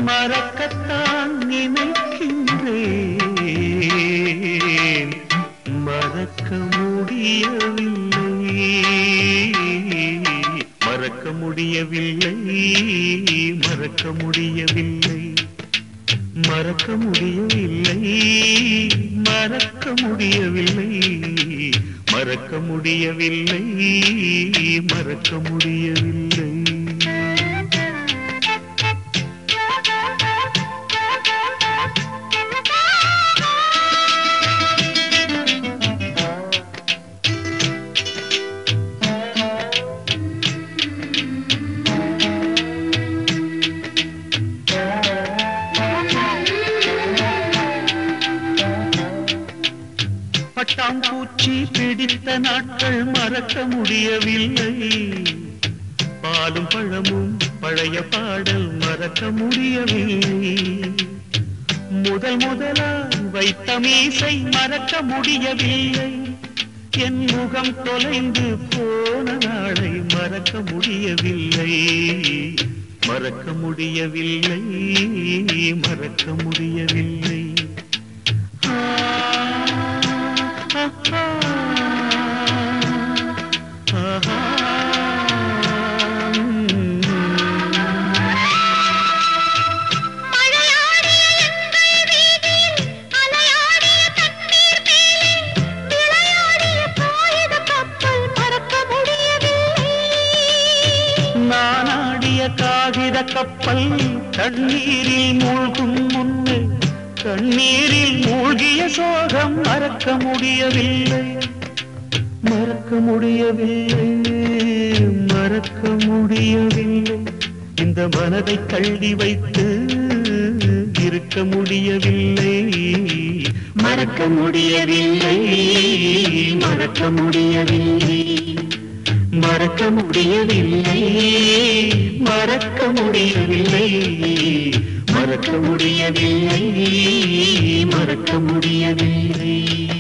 மறக்கத்தான் நினைக்கின்றேன் மறக்க முடியவில்லை மறக்க முடியவில்லை மறக்க முடியவில்லை மறக்க முடியவில்லை மறக்க முடியவில்லை மறக்க முடியவில்லை மறக்க முடியவில்லை பட்டாம்பூச்சி பிடித்த நாட்கள் மறக்க முடியவில்லை பாலும் பழமும் பழைய பாடல் மறக்க முடியவில்லை முதல் முதலாய் வைத்த மீசை மறக்க முடியவில்லை என் முகம் தொலைந்து போன நாளை மறக்க முடியவில்லை மறக்க முடியவில்லை மறக்க முடியவில்லை மழையாடிய எங்கள் வீதியில் அலையாடிய தண்ணீர் மேலே விளையாடிய காகித கப்பல் மறக்க முடியவில்லை நானாடிய காகித கப்பல் தண்ணீரில் மூழ்கும் முன்னே கண்ணீரில் மூழ்கிய சோகம் மறக்க முடியவில்லை மறக்க முடியவில்லை மறக்க முடியவில்லை இந்த மனதை தள்ளி வைத்து இருக்க முடியவில்லை மறக்க முடியவில்லை மறக்க முடியவில்லை மறக்க முடியவில்லை மறக்க முடியவில்லை மறக்க முடியவில்லை மறக்க முடியவில்லை